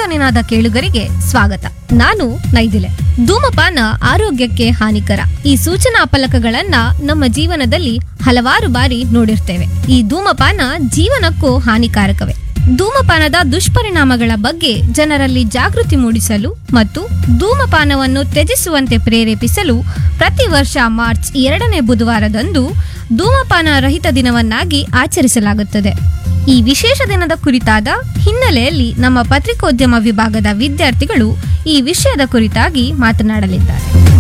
ನಿನಾದ ಕೇಳುಗರಿಗೆ ಸ್ವಾಗತ ನಾನು ನೈದಿಲೆ ಧೂಮಪಾನ ಆರೋಗ್ಯಕ್ಕೆ ಹಾನಿಕರ ಈ ಸೂಚನಾ ಫಲಕಗಳನ್ನ ನಮ್ಮ ಜೀವನದಲ್ಲಿ ಹಲವಾರು ಬಾರಿ ನೋಡಿರ್ತೇವೆ ಈ ಧೂಮಪಾನ ಜೀವನಕ್ಕೂ ಹಾನಿಕಾರಕವೇ ಧೂಮಪಾನದ ದುಷ್ಪರಿಣಾಮಗಳ ಬಗ್ಗೆ ಜನರಲ್ಲಿ ಜಾಗೃತಿ ಮೂಡಿಸಲು ಮತ್ತು ಧೂಮಪಾನವನ್ನು ತ್ಯಜಿಸುವಂತೆ ಪ್ರೇರೇಪಿಸಲು ಪ್ರತಿ ವರ್ಷ ಮಾರ್ಚ್ ಎರಡನೇ ಬುಧವಾರದಂದು ಧೂಮಪಾನ ರಹಿತ ದಿನವನ್ನಾಗಿ ಆಚರಿಸಲಾಗುತ್ತದೆ ಈ ವಿಶೇಷ ದಿನದ ಕುರಿತಾದ ಹಿನ್ನೆಲೆಯಲ್ಲಿ ನಮ್ಮ ಪತ್ರಿಕೋದ್ಯಮ ವಿಭಾಗದ ವಿದ್ಯಾರ್ಥಿಗಳು ಈ ವಿಷಯದ ಕುರಿತಾಗಿ ಮಾತನಾಡಲಿದ್ದಾರೆ